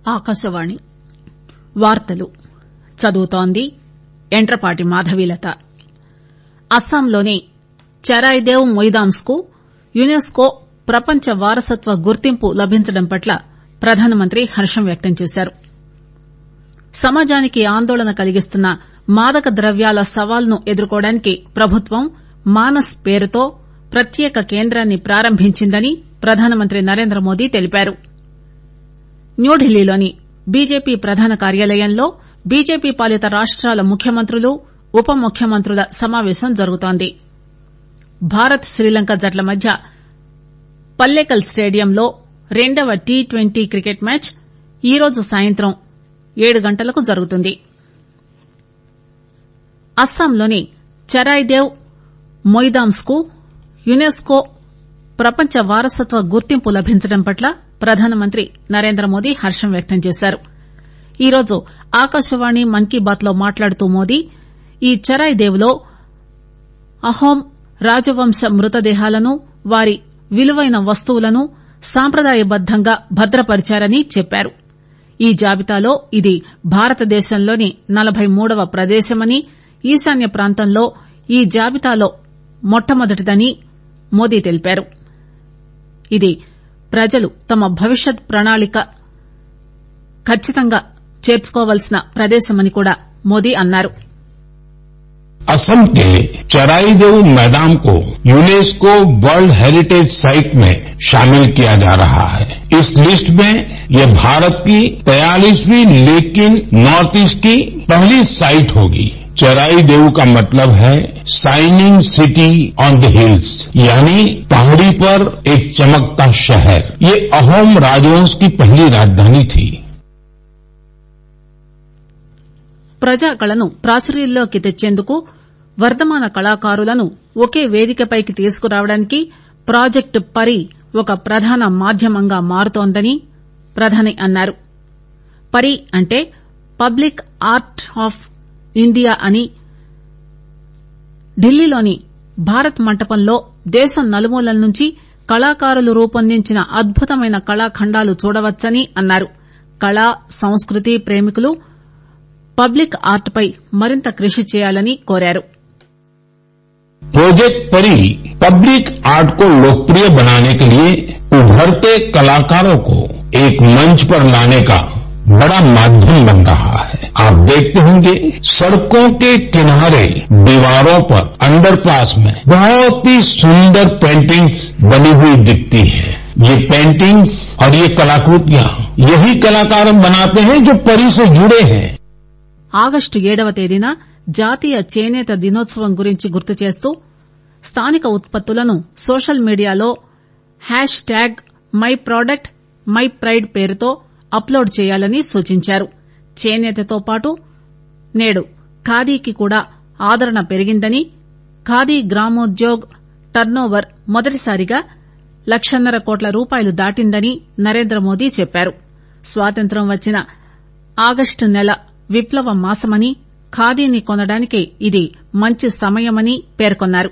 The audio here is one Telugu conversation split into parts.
ఆకాశవాణి వార్తలు చదువుతోంది ఎంట్రపాటి మాధవీలత అస్సాంలోని చెరాయిదేవ్ మొయిదాంస్ కు యునెస్కో ప్రపంచ వారసత్వ గుర్తింపు లభించడం పట్ల ప్రధానమంత్రి హర్షం వ్యక్తం చేశారు సమాజానికి ఆందోళన కలిగిస్తున్న మాదక ద్రవ్యాల సవాలును ఎదుర్కోవడానికి ప్రభుత్వం మానస్ పేరుతో ప్రత్యేక కేంద్రాన్ని ప్రారంభించిందని ప్రధానమంత్రి నరేంద్రమోదీ తెలిపారు న్యూఢిల్లీలోని బీజేపీ ప్రధాన కార్యాలయంలో బీజేపీ పాలిత రాష్టాల ముఖ్యమంత్రులు ఉప ముఖ్యమంత్రుల సమాపేశం జరుగుతోంది భారత్ శ్రీలంక జట్ల మధ్య పల్లేకల్ స్టేడియంలో రెండవ టీ ట్వంటీ క్రికెట్ మ్యాచ్ ఈరోజు సాయంత్రం ఏడు గంటలకు జరుగుతుంది అస్సాంలోని చెరాయిదేవ్ మొయిదాంస్ కు యునెస్కో ప్రపంచ వారసత్వ గుర్తింపు లభించడం పట్ల ప్రధానమంత్రి నరేంద్రమోదీ హర్షం వ్యక్తం చేశారు ఈరోజు ఆకాశవాణి మన్ కీ బాత్ లో మాట్లాడుతూ మోదీ ఈ చెరాయిదేవ్ లో అహోం రాజవంశ మృతదేహాలను వారి విలువైన వస్తువులను సాంప్రదాయబద్దంగా భద్రపరిచారని చెప్పారు ఈ జాబితాలో ఇది భారతదేశంలోని నలబై మూడవ ప్రదేశమని ఈశాన్య ప్రాంతంలో ఈ జాబితాలో మొట్టమొదటిదని మోదీ తెలిపారు ఇది ప్రజలు తమ భవిష్యత్ ప్రణాళిక ఖచ్చితంగా చేర్చుకోవలసిన ప్రదేశమని కూడా మోదీ అన్నారు असम के चराईदेव मैदान को यूनेस्को वर्ल्ड हेरिटेज साइट में शामिल किया जा रहा है इस लिस्ट में ये भारत की तैयालीसवीं लेकिन नॉर्थ ईस्ट की पहली साइट होगी चराई देव का मतलब है shining city on the hills यानी पहाड़ी पर एक चमकता शहर ये अहोम राजवंश की पहली राजधानी थी ప్రజాకళను ప్రాచుర్యంలోకి తెచ్చేందుకు వర్దమాన కళాకారులను ఒకే వేదికపైకి తీసుకురావడానికి ప్రాజెక్టు పరి ఒక ప్రధాన మాధ్యమంగా మారుతోందని ప్రధాని అన్నారు పరి అంటే పబ్లిక్ ఆర్ట్ ఆఫ్ ఇండియా అని ఢిల్లీలోని భారత్ మంటపంలో దేశం నలుమూలల నుంచి కళాకారులు రూపొందించిన అద్భుతమైన కళాఖండాలు చూడవచ్చని అన్నారు కళ సంస్కృతి ప్రేమికులు పబ్లిక్ ఆర్ట్ పై మరింత కృషి చేయాలని కోరారు प्रोजेक्ट परी पब्लिक आर्ट को लोकप्रिय बनाने के लिए उभरते कलाकारों को एक मंच पर लाने का बड़ा माध्यम बन रहा है आप देखते होंगे सड़कों के किनारे दीवारों पर अंडरपास में बहुत ही सुंदर पेंटिंग्स बनी हुई दिखती है ये पेंटिंग्स और ये कलाकृतियां यही कलाकार बनाते हैं जो परी से जुड़े हैं ఆగస్టు ఏడవ తేదీన జాతీయ చేనేత దినోత్సవం గురించి గుర్తు చేస్తూ స్థానిక ఉత్పత్తులను సోషల్ మీడియాలో hashtag my product my pride పేరుతో అప్లోడ్ చేయాలని సూచించారు చేనేతతో పాటు నేడు ఖాదీకి కూడా ఆదరణ పెరిగిందని ఖాదీ గ్రామోద్యోగ్ టర్నోవర్ మొదటిసారిగా లక్షన్నర కోట్ల రూపాయలు దాటిందని నరేంద్రమోదీ చెప్పారు స్వాతంత్ర్యం వచ్చిన ఆగస్టు నెల విప్లవ మాసమని ఖాదీని కొనడానికి ఇది మంచి సమయమని పేర్కొన్నారు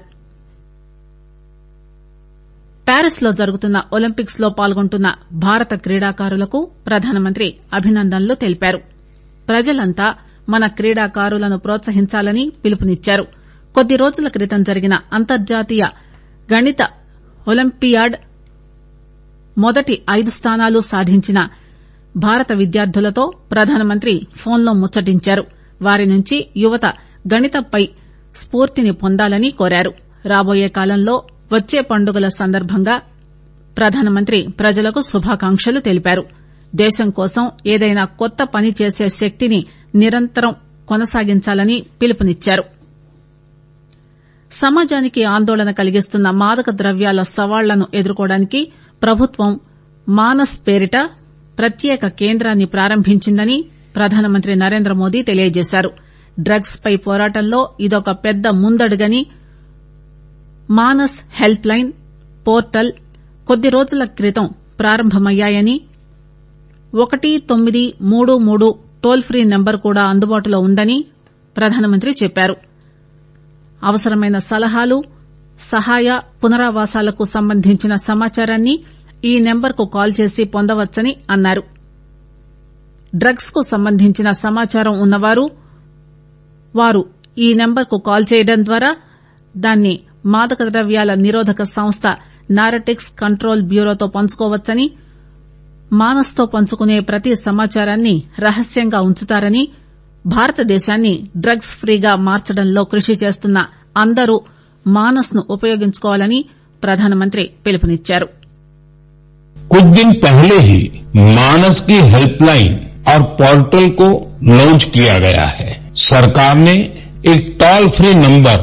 ప్యారిస్ లో జరుగుతున్న ఒలింపిక్స్ లో పాల్గొంటున్న భారత క్రీడాకారులకు ప్రధానమంత్రి అభినందనలు తెలిపారు ప్రజలంతా మన క్రీడాకారులను ప్రోత్సహించాలని పిలుపునిచ్చారు కొద్ది రోజుల క్రితం జరిగిన అంతర్జాతీయ గణిత ఒలింపియాడ్ మొదటి ఐదు స్థానాలు సాధించిన భారత విద్యార్థులతో ప్రధానమంత్రి ఫోన్లో ముచ్చటించారు వారి నుంచి యువత గణితంపై స్పూర్తిని పొందాలని కోరారు రాబోయే కాలంలో వచ్చే పండుగల సందర్భంగా ప్రధానమంత్రి ప్రజలకు శుభాకాంక్షలు తెలిపారు దేశం కోసం ఏదైనా కొత్త పని చేసే శక్తిని నిరంతరం కొనసాగించాలని పిలుపునిచ్చారు సమాజానికి ఆందోళన కలిగిస్తున్న మాదక ద్రవ్యాల సవాళ్లను ఎదుర్కోవడానికి ప్రభుత్వం మానస్ పేరిట ప్రత్యేక కేంద్రాన్ని ప్రారంభించిందని ప్రధానమంత్రి నరేంద్రమోదీ తెలియజేశారు డ్రగ్స్ పై పోరాటంలో ఇదొక పెద్ద ముందడుగని మానస్ హెల్ప్ లైన్ పోర్టల్ కొద్ది రోజుల క్రితం ప్రారంభమయ్యాయని ఒకటి తొమ్మిది మూడు మూడు టోల్ ఫ్రీ నెంబర్ కూడా అందుబాటులో ఉందని ప్రధానమంత్రి చెప్పారు అవసరమైన సలహాలు సహాయ పునరావాసాలకు సంబంధించిన సమాచారాన్ని ఈ నెంబర్ కు కాల్ చేసి పొందవచ్చని అన్నారు డ్రగ్స్ కు సంబంధించిన సమాచారం ఉన్నవారు వారు ఈ నెంబర్ కు కాల్ చేయడం ద్వారా దాన్ని మాదక ద్రవ్యాల నిరోధక సంస్థ నారటిక్స్ కంట్రోల్ బ్యూరోతో పంచుకోవచ్చని మానస్ తో పంచుకునే ప్రతి సమాచారాన్ని రహస్యంగా ఉంచుతారని భారతదేశాన్ని డ్రగ్స్ ఫ్రీగా మార్చడంలో కృషి చేస్తున్న అందరూ మానస్ ను ఉపయోగించుకోవాలని ప్రధానమంత్రి పిలుపునిచ్చారు कुछ दिन पहले ही मानस की हेल्पलाइन और पोर्टल को लॉन्च किया गया है सरकार ने एक टोल फ्री नंबर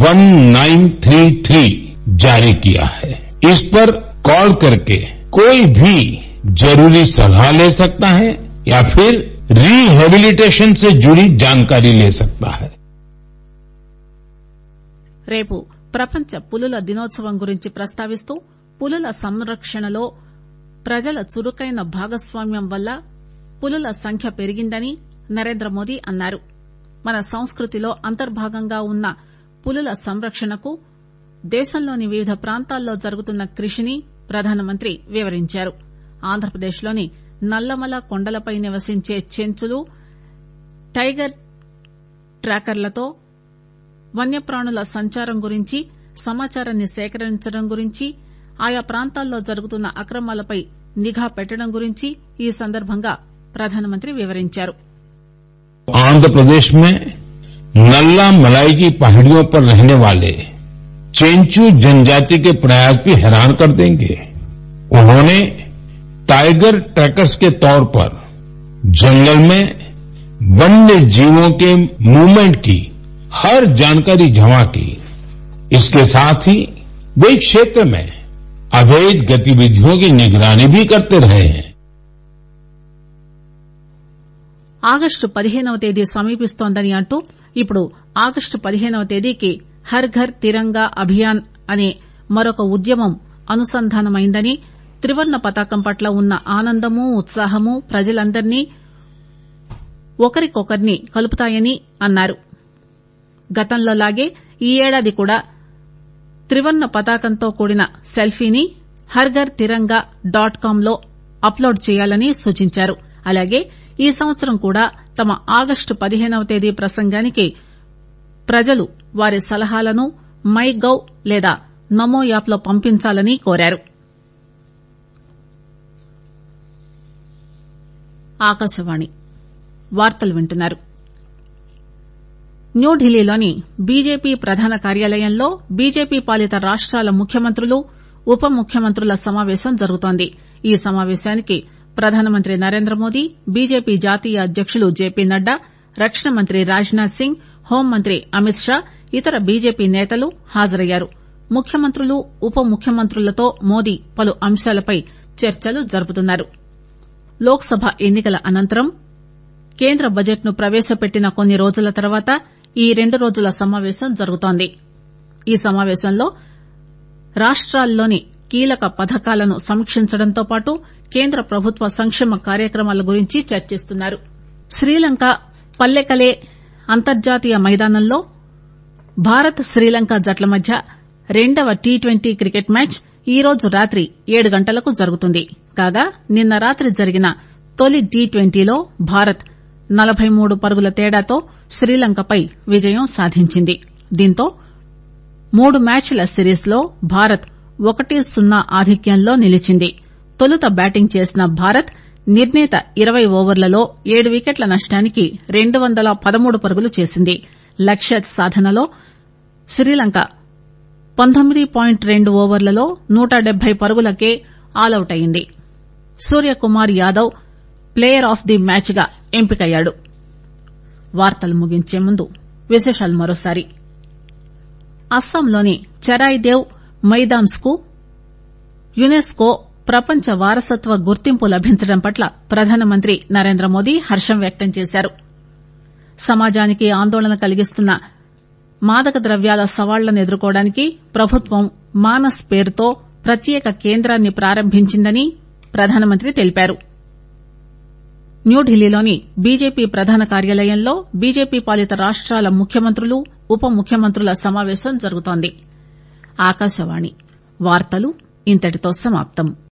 1933 जारी किया है इस पर कॉल करके कोई भी जरूरी सलाह ले सकता है या फिर रिहेबिलिटेशन से जुड़ी जानकारी ले सकता है రేపు ప్రపంచ పులుల దినోత్సవం గురించి ప్రస్తావిస్తూ పులుల సంరక్షణలో ప్రజల చురుకైన భాగస్వామ్యం వల్ల పులుల సంఖ్య పెరిగిందని నరేంద్ర మోదీ అన్నారు మన సంస్కృతిలో అంతర్భాగంగా ఉన్న పులుల సంరక్షణకు దేశంలోని వివిధ ప్రాంతాల్లో జరుగుతున్న కృషిని ప్రధానమంత్రి వివరించారు ఆంధ్రప్రదేశ్లోని నల్లమల కొండలపై నివసించే చెంచులు టైగర్ ట్రాకర్లతో వన్యప్రాణుల సంచారం గురించి సమాచారాన్ని సేకరించడం గురించి ఆయా ప్రాంతాల్లో జరుగుతున్న అక్రమాలపై నిఘా పెట్టడం గురించి ఈ సందర్భంగా ప్రధానమంత్రి వివరించారు आंध्र प्रदेश में नल्ला मलाई की पहाड़ियों पर रहने वाले चेंचू जनजाति के प्रयास भी हैरान कर देंगे उन्होंने टाइगर ट्रैकर्स के तौर पर जंगल में वन्य जीवों के मूवमेंट की हर जानकारी जमा की इसके साथ ही वे क्षेत्र में अवैध गतिविधियों की निगरानी भी करते रहे हैं ఆగస్టు పదిహేనవ తేదీ సమీపిస్తోందని అంటూ ఇప్పుడు ఆగస్టు పదిహేనవ తేదీకి హర్ ఘర్ తిరంగా అభియాన్ అనే మరొక ఉద్యమం అనుసంధానమైందని త్రివర్ణ పతాకం పట్ల ఉన్న ఆనందము ఉత్సాహము ప్రజలందరినీ ఒకరికొకరిని కలుపుతాయని అన్నారు గతంలోలాగే ఈ ఏడాది కూడా త్రివర్ణ పతాకంతో కూడిన సెల్ఫీని హర్ ఘర్ తిరంగా డాట్ కామ్ లో అప్లోడ్ చేయాలని సూచించారు అలాగే ఈ సంవత్సరం కూడా తమ ఆగస్టు పదిహేనవ తేదీ ప్రసంగానికి ప్రజలు వారి సలహాలను మై గవ్ లేదా నమో యాప్ లో పంపించాలని కోరారు ఆకాశవాణి వార్తలు వింటున్నారు న్యూఢిల్లీలోని బీజేపీ ప్రధాన కార్యాలయంలో బీజేపీ పాలిత రాష్టాల ముఖ్యమంత్రులు ఉప ముఖ్యమంత్రుల సమావేశం జరుగుతోంది ఈ సమావేశానికి ప్రధానమంత్రి నరేంద్ర మోదీ బీజేపీ జాతీయ అధ్యకులు జేపీ నడ్డా రక్షణ మంత్రి రాజ్ నాథ్ సింగ్ హోంమంత్రి అమిత్ షా ఇతర బీజేపీ నేతలు హాజరయ్యారు ముఖ్యమంత్రులు ఉప ముఖ్యమంత్రులతో మోదీ పలు అంశాలపై చర్చలు జరుపుతున్నారు లోక్ సభ ఎన్ని కల అనంతరం కేంద్ర బడ్జెట్ ను ప్రవేశపెట్టిన కొన్ని రోజుల తర్వాత ఈ రెండు రోజుల సమావేశం జరుగుతోంది ఈ సమావేశంలో రాష్టాల్లోని కీలక పథకాలను సమీక్షించడంతో పాటు కేంద్ర ప్రభుత్వ సంక్షేమ కార్యక్రమాల గురించి చర్చిస్తున్నారు శ్రీలంక పల్లెకలే అంతర్జాతీయ మైదానంలో భారత్ శ్రీలంక జట్ల మధ్య రెండవ టీ ట్వంటీ క్రికెట్ మ్యాచ్ ఈరోజు రాత్రి ఏడు గంటలకు జరుగుతుంది కాగా నిన్న రాత్రి జరిగిన తొలి టీ ట్వంటీలో భారత్ నలబై మూడు పరుగుల తేడాతో శ్రీలంకపై విజయం సాధించింది దీంతో మూడు మ్యాచ్ల సిరీస్ లో భారత్ ఒకటి సున్నా ఆధిక్యంలో నిలిచింది తొలుత బ్యాటింగ్ చేసిన భారత్ నిర్ణీత ఇరవై ఓవర్లలో ఏడు వికెట్ల నష్టానికి రెండు వందల పదమూడు పరుగులు చేసింది లక్ష్య సాధనలో శ్రీలంక పంతొమ్మిది పాయింట్ రెండు ఓవర్లలో నూట డెబ్బై పరుగులకే ఆలౌట్ అయింది Suryakumar Yadav player of the match గా ఎంపికయ్యాడు వార్తలు ముగించే ముందు విశేషాలు మరోసారి అస్సాంలోని చెరాయిదేవ్ మైదామ్స్ కు యునెస్కో ప్రపంచ వారసత్వ గుర్తింపు లభించడం పట్ల ప్రధానమంత్రి నరేంద్ర మోదీ హర్షం వ్యక్తం చేశారు సమాజానికి ఆందోళన కలిగిస్తున్న మాదక ద్రవ్యాల సవాళ్లను ఎదుర్కోవడానికి ప్రభుత్వం మానస్ పేరుతో ప్రత్యేక కేంద్రాన్ని ప్రారంభించిందని ప్రధానమంత్రి తెలిపారు న్యూఢిల్లీలోని బీజేపీ ప్రధాన కార్యాలయంలో బీజేపీ పాలిత రాష్టాల ముఖ్యమంత్రులు ఉప ముఖ్యమంత్రుల సమావేశం జరుగుతోంది ఆకాశవాణి వార్తలు ఇంతటితో సమాప్తం